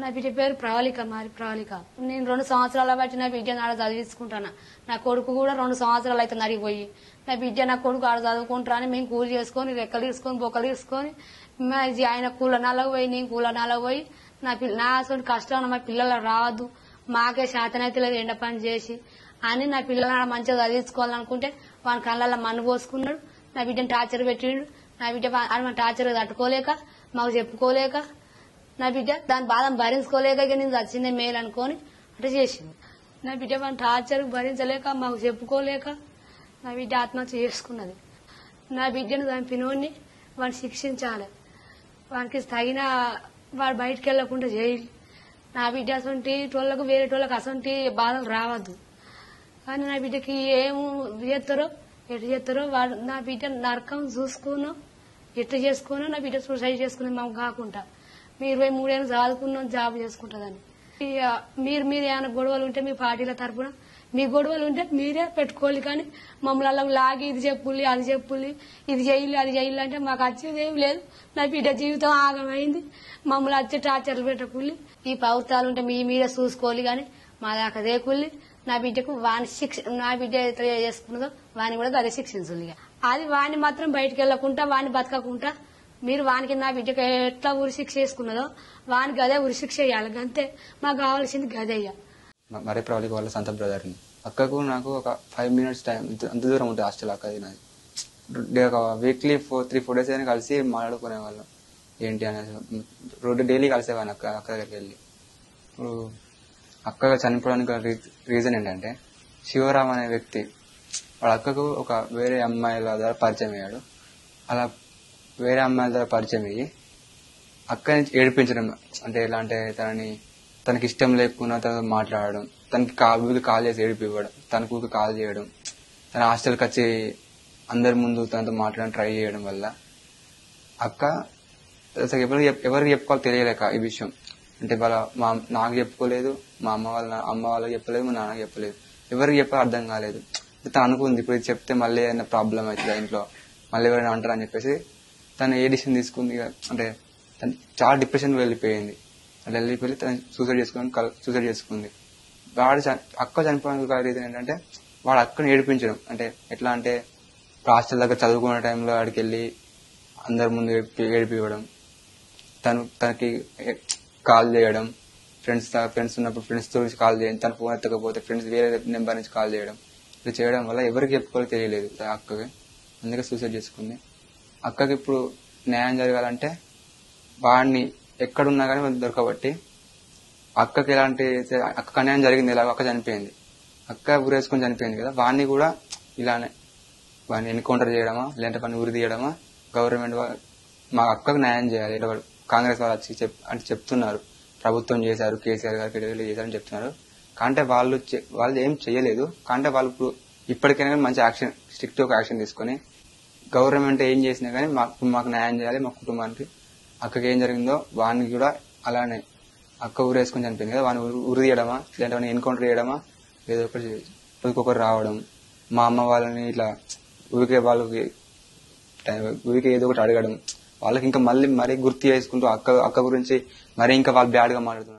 నా బిడ్డ పేరు ప్రవళిక మరి ప్రవళిక నేను రెండు సంవత్సరాల బట్టి నా బిడ్డను ఆడ చదివించుకుంటాను నా కొడుకు కూడా రెండు సంవత్సరాలు అయితే నడిగిపోయి నా బిడ్డ నా కొడుకు ఆడ చదువుకుంటారని మేము కూలి చేసుకొని రెక్కలు తీసుకొని బొక్కలు తీసుకొని మా ఇది ఆయన కూల నాలకు పోయి నేను కూల నాలకు పోయి నా పిల్ల నా అసలు కష్టం మా పిల్లలు రావద్దు మాకే శాతనైతే లేదు ఎండ పని చేసి అని నా పిల్లలు ఆడ మంచిగా చదివించుకోవాలనుకుంటే వాని కళ్ళల్లో మన్ను పోసుకున్నాడు నా బిడ్డను టార్చర్ పెట్టిండు నా బిడ్డ వా- ఆడ మన టార్చర్ తట్టుకోలేక మాకు చెప్పుకోలేక నా బిడ్డ దాని బాధను భరించుకోలేక ఇక నేను చచ్చిందే మేలు అనుకొని అట్లా చేసింది నా బిడ్డ వాని టార్చర్ భరించలేక మాకు చెప్పుకోలేక నా బిడ్డ ఆత్మహత్య చేసుకున్నది నా బిడ్డను చంపినోడిని వాడిని శిక్షించాలి వానికి తగిన వాడు బయటికి వెళ్లకుండా చేయాలి నా బిడ్డ అసంటి టోళ్ళకు వేరే టోళ్ళకి అసంటి బాధలు రావద్దు కానీ నా బిడ్డకి ఏం చేస్తారో ఎటు చేస్తారో వాడు నా బిడ్డ నరకం చూసుకున్నాం ఎట్లా చేసుకున్నా నా బిడ్డ సూసైడ్ చేసుకుని మాకు కాకుండా మీరు ఇరవై మూడేళ్ళు చదువుకున్నాం జాబ్ చేసుకుంటుందని ఇక మీరు మీరు ఏమైనా గొడవలు ఉంటే మీ పార్టీల తరపున మీ గొడవలు ఉంటే మీరే పెట్టుకోవాలి కానీ మమ్మల్ని అలా లాగి ఇది చెప్పుల్లి అది చెప్పుల్లి ఇది చేయాలి అది చేయాలి అంటే మాకు వచ్చేది ఏం లేదు నా బిడ్డ జీవితం ఆగమైంది మమ్మల్ని వచ్చే టార్చర్లు పెట్టకుల్లి ఈ పౌర్తాలు ఉంటే మీ మీరే చూసుకోవాలి కానీ మా దాకా దేకుల్లి నా బిడ్డకు వాని శిక్ష నా బిడ్డ ఎట్లా చేసుకున్నదో వాని కూడా అదే శిక్షించాలి ఇక. అది వాని మాత్రం బయటికి వెళ్ళకుండా వాని బతకకుండా మీరు వానికి నా బిడ్డకు ఎట్లా ఉరి శిక్ష చేసుకున్నదో వానికి అదే ఉరి శిక్ష వేయాలి అంతే మాకు కావాల్సింది గదయ్య మ- మరే ప్రవళిక వాళ్ళ సొంత బ్రదర్ని అక్కకు నాకు ఒక ఫైవ్ మినిట్స్ టైం ఇంత- అంత దూరం ఉంటుంది హాస్టల్ అక్కది నాది డే- ఒక weekly four three four days అయినా కలిసి మాట్లాడుకునే వాళ్ళం ఏంటి అనేది రోడ్డు డైలీ కలిసేవాడిని అక్క అక్క దగ్గరికి వెళ్ళి ఇప్పుడు అక్క చనిపోవడానికి రీ- రీజన్ ఏంటంటే శివరామ్ అనే వ్యక్తి వాళ్ళ అక్కకు ఒక వేరే అమ్మాయిల ద్వారా పరిచయం అయ్యాడు అలా వేరే అమ్మాయిల ద్వారా పరిచయం అయ్యి అక్కని ఏడిపించడం అంటే ఎలా అంటే తనని తనకి ఇష్టం లేకుండా తనతో మాట్లాడడం తనకి కాల్ ఊరికి కాల్ చేసి ఏడిపివ్వడం తనకు ఊరికి కాల్ చేయడం తన హాస్టల్కి వచ్చి అందరి ముందు తనతో మాట్లాడడం ట్రై చేయడం వల్ల అక్క అసలు ఎవరికి చెప్- ఎవరికి చెప్పుకోవాలో తెలియలేక ఈ విషయం అంటే వాళ్ళ మా నాకు చెప్పుకోలేదు మా అమ్మ వాళ్ళ అమ్మ వాళ్ళకి చెప్పలేదు మా నాన్నకి చెప్పలేదు ఎవరికి చెప్పాలో అర్థం కాలేదు తను అనుకుంది ఇప్పుడు ఇది చెప్తే మళ్ళీ ఏదైనా ప్రాబ్లం అవుతుంది ఇంట్లో మళ్ళీ ఎవరైనా అంటారని చెప్పేసి తను ఏ డిసిషన్ తీసుకుంది ఇక అంటే తను చాలా డిప్రెషన్ వెళ్ళిపోయింది అట్లా వెళ్ళిపోయి తను సూసైడ్ చేసుకుని సూసైడ్ చేసుకుంది వాడు చ- అక్క చనిపోవడానికి రీజన్ ఏంటంటే వాడు అక్కని ఏడిపించడం అంటే ఎట్లా అంటే హాస్టల్ దగ్గర చదువుకునే టైంలో వాడికి వెళ్ళి అందరి ముందు ఏడిపి- ఏడిపివ్వడం తను తనకి కాల్ చేయడం ఫ్రెండ్స్ ఫ్రెండ్స్ ఉన్నప్పుడు ఫ్రెండ్స్ తో కాల్ చేయడం తన ఫోన్ ఎత్తకపోతే ఫ్రెండ్స్ వేరే నెంబర్ నుంచి కాల్ చేయడం ఇట్లా చేయడం వల్ల ఎవరికి చెప్పుకోవాలి తెలియలేదు ఆ అక్కకి అందుకే సూసైడ్ చేసుకుంది అక్కకి ఇప్పుడు న్యాయం జరగాలంటే వాడిని ఎక్కడున్నా కానీ మనకు దొరకబట్టి అక్కకి ఎలాంటి అక్క అన్యాయం జరిగింది ఇలా అక్క చనిపోయింది అక్క ఊరేసుకొని చనిపోయింది కదా వాడిని కూడా ఇలానే వాడిని ఎన్కౌంటర్ చేయడమా లేదంటే వాడిని ఉరి తీయడమా గవర్నమెంట్ వా- మా అక్కకు న్యాయం చేయాలి ఇట్లా వాడు కాంగ్రెస్ వాళ్ళు వచ్చి చెప్ అంటే చెప్తున్నారు ప్రభుత్వం చేశారు కేసీఆర్ గారు కేటీఆర్ గారు చేశారని చెప్తున్నారు కాంటే వాళ్ళు చే- వాళ్ళు ఏం చేయలేదు కాంటే వాళ్ళు ఇప్పుడు ఇప్పటికైనా కానీ మంచి యాక్షన్ స్ట్రిక్ట్ ఒక యాక్షన్ తీసుకొని గవర్నమెంట్ ఏం చేసినా కానీ మాకు మాకు న్యాయం చేయాలి మా కుటుంబానికి అక్కకి ఏం జరిగిందో వాడిని కూడా అలానే అక్క ఊరేసుకొని చనిపోయింది కదా వాడిని ఉరి- ఉరి తీయడమా లేదంటే వాడిని ఎన్కౌంటర్ చేయడమా ఏదో ఒకటి చేయొచ్చు. ఒకరికొకరు రావడం మా అమ్మ వాళ్ళని ఇట్లా ఊరికే వాళ్ళకి టైం- ఊరికే ఏదో ఒకటి అడగడం వాళ్ళకి ఇంకా మళ్ళీ మరీ గుర్తు చేసుకుంటూ అక్క అక్క గురించి మరీ ఇంకా వాళ్ళు బ్యాడ్ గా మాట్లాడుతున్నారు